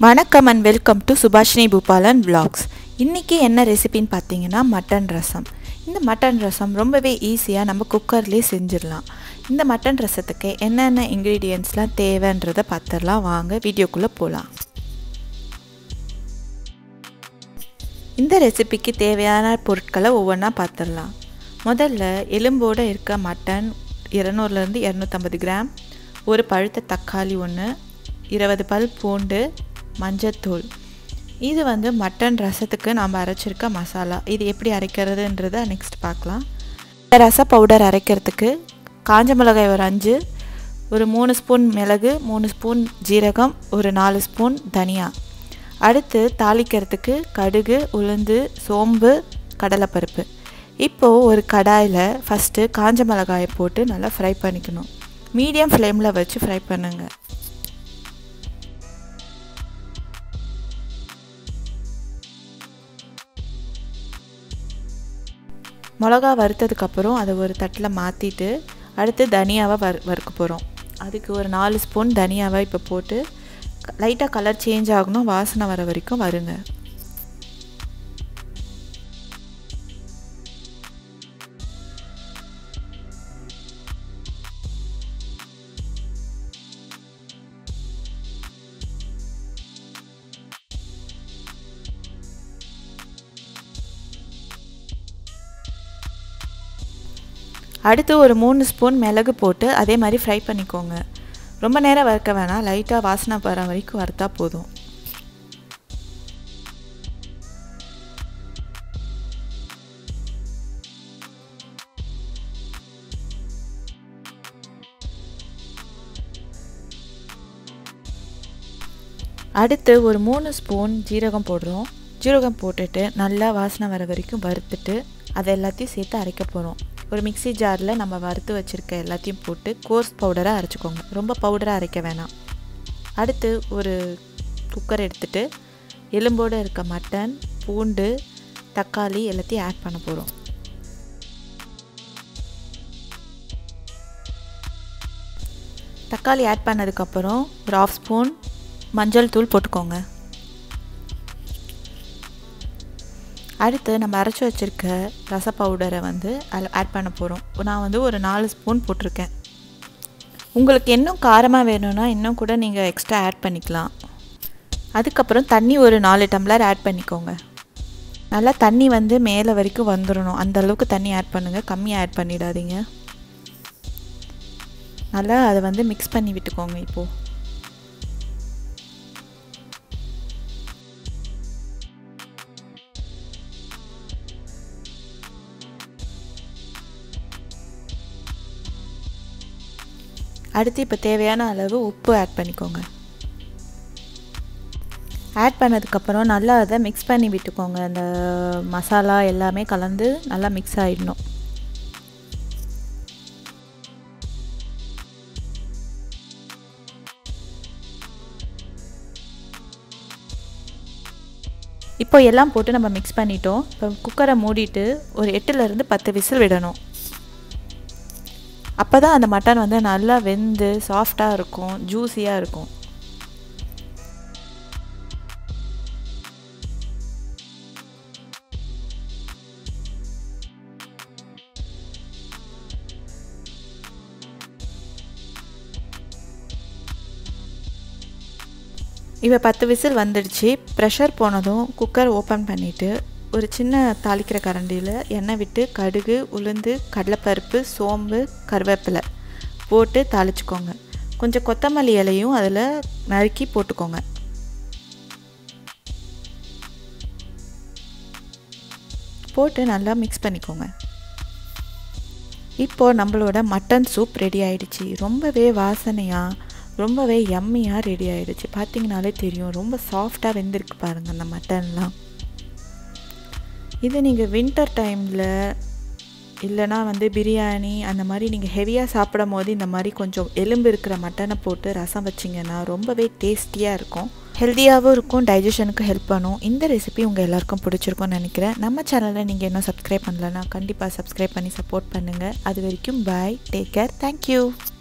வணக்கம் and welcome to Subhashini Bhupalan vlogs இன்றைக்கி என்ன ரெசிபின்னு பார்த்தீங்கன்னா மட்டன் ரசம் இந்த மட்டன் ரசம் ரொம்பவே ஈஸியாக நம்ம குக்கர்லேயே செஞ்சிடலாம் இந்த மட்டன் ரசத்துக்கு என்னென்ன இன்க்ரீடியன்ட்ஸ்லாம் தேவைன்றதை பார்த்துடலாம் வாங்க வீடியோக்குள்ளே போகலாம் இந்த ரெசிபிக்கு தேவையான பொருட்களை ஒவ்வொன்றா பார்த்துடலாம் முதல்ல எலும்போடு இருக்க மட்டன் இரநூறுலேருந்து இரநூத்தம்பது கிராம் ஒரு பழுத்த தக்காளி ஒன்று இருபது பல் பூண்டு மஞ்சத்தூள் இது வந்து மட்டன் ரசத்துக்கு நாம் அரைச்சிருக்க மசாலா இது எப்படி அரைக்கிறதுன்றதை நெக்ஸ்ட் பார்க்கலாம் இந்த ரச பவுடர் அரைக்கிறதுக்கு காஞ்ச மிளகாய் ஒரு அஞ்சு ஒரு மூணு ஸ்பூன் மிளகு மூணு ஸ்பூன் ஜீரகம் ஒரு நாலு ஸ்பூன் தனியா அடுத்து தாளிக்கிறதுக்கு கடுகு உளுந்து சோம்பு கடலைப்பருப்பு இப்போது ஒரு கடாயில் ஃபஸ்ட்டு காஞ்ச மிளகாயை போட்டு நல்லா ஃப்ரை பண்ணிக்கணும் மீடியம் ஃப்ளேமில் வச்சு ஃப்ரை பண்ணுங்கள் மிளகா வறுத்ததுக்கப்புறம் அதை ஒரு தட்டில் மாற்றிட்டு அடுத்து தனியாவை வறு வறுக்க போகிறோம் அதுக்கு ஒரு நாலு ஸ்பூன் தனியாவை இப்போ போட்டு லைட்டாக கலர் சேஞ்ச் ஆகணும் வாசனை வர வரைக்கும் வருங்க அடுத்து ஒரு மூணு ஸ்பூன் மிளகு போட்டு அதே மாதிரி ஃப்ரை பண்ணிக்கோங்க ரொம்ப நேரம் வறுக்க வேணாம் லைட்டாக வாசனை வர வரைக்கும் வறுத்தா போதும் அடுத்து ஒரு மூணு ஸ்பூன் ஜீரகம் போடுறோம் ஜீரகம் போட்டுட்டு நல்லா வாசனை வர வரைக்கும் வறுத்துட்டு அதை எல்லாத்தையும் சேர்த்து அரைக்க போகிறோம் ஒரு மிக்சி ஜாரில் நம்ம வறுத்து வச்சுருக்க எல்லாத்தையும் போட்டு கோர்ஸ் பவுடராக அரைச்சிக்கோங்க ரொம்ப பவுடராக அரைக்க வேணாம் அடுத்து ஒரு குக்கர் எடுத்துகிட்டு எலும்போடு இருக்க மட்டன் பூண்டு தக்காளி எல்லாத்தையும் ஆட் பண்ண போகிறோம் தக்காளி ஆட் பண்ணதுக்கப்புறம் ஒரு ஆஃப் ஸ்பூன் மஞ்சள் தூள் போட்டுக்கோங்க அடுத்து நம்ம அரைச்சி வச்சுருக்க ரச பவுடரை வந்து அதில் ஆட் பண்ண போகிறோம் நான் வந்து ஒரு நாலு ஸ்பூன் போட்டிருக்கேன் உங்களுக்கு இன்னும் காரமாக வேணும்னா இன்னும் கூட நீங்கள் எக்ஸ்ட்ரா ஆட் பண்ணிக்கலாம் அதுக்கப்புறம் தண்ணி ஒரு நாலு டம்ளர் ஆட் பண்ணிக்கோங்க நல்லா தண்ணி வந்து மேலே வரைக்கும் வந்துடணும் அந்த அளவுக்கு தண்ணி ஆட் பண்ணுங்கள் கம்மியாக ஆட் பண்ணிடாதீங்க நல்லா அதை வந்து மிக்ஸ் பண்ணி விட்டுக்கோங்க இப்போது அடுத்து இப்போ தேவையான அளவு உப்பு ஆட் பண்ணிக்கோங்க ஆட் பண்ணதுக்கப்புறம் நல்லா அதை மிக்ஸ் பண்ணி விட்டுக்கோங்க அந்த மசாலா எல்லாமே கலந்து நல்லா மிக்ஸ் ஆகிடணும் இப்போ எல்லாம் போட்டு நம்ம மிக்ஸ் பண்ணிட்டோம் இப்போ குக்கரை மூடிட்டு ஒரு எட்டுலேருந்து பத்து விசில் விடணும் அப்போ தான் அந்த மட்டன் வந்து நல்லா வெந்து சாஃப்டாக இருக்கும் ஜூஸியாக இருக்கும் இப்போ பத்து விசில் வந்துடுச்சு ப்ரெஷர் போனதும் குக்கர் ஓப்பன் பண்ணிவிட்டு ஒரு சின்ன தாளிக்கிற கரண்டியில் எண்ணெய் விட்டு கடுகு உளுந்து கடலைப்பருப்பு சோம்பு கருவேப்பிலை போட்டு தாளிச்சுக்கோங்க கொஞ்சம் கொத்தமல்லி இலையும் அதில் நறுக்கி போட்டுக்கோங்க போட்டு நல்லா மிக்ஸ் பண்ணிக்கோங்க இப்போது நம்மளோட மட்டன் சூப் ரெடி ஆயிடுச்சு ரொம்பவே வாசனையாக ரொம்பவே எம்மியாக ரெடி ஆகிடுச்சு பார்த்தீங்கனாலே தெரியும் ரொம்ப சாஃப்டாக வெந்திருக்கு பாருங்கள் அந்த மட்டன்லாம் இது நீங்கள் வின்டர் டைமில் இல்லைனா வந்து பிரியாணி அந்த மாதிரி நீங்கள் ஹெவியாக சாப்பிடும் போது இந்த மாதிரி கொஞ்சம் எலும்பு இருக்கிற மட்டனை போட்டு ரசம் வச்சிங்கன்னா ரொம்பவே டேஸ்டியாக இருக்கும் ஹெல்த்தியாகவும் இருக்கும் டைஜஷனுக்கு ஹெல்ப் பண்ணும் இந்த ரெசிபி உங்கள் எல்லாருக்கும் பிடிச்சிருக்கும்னு நினைக்கிறேன் நம்ம சேனலில் நீங்கள் இன்னும் சப்ஸ்கிரைப் பண்ணலன்னா கண்டிப்பாக சப்ஸ்கிரைப் பண்ணி சப்போர்ட் பண்ணுங்கள் அது வரைக்கும் பாய் டேக் கேர் தேங்க்யூ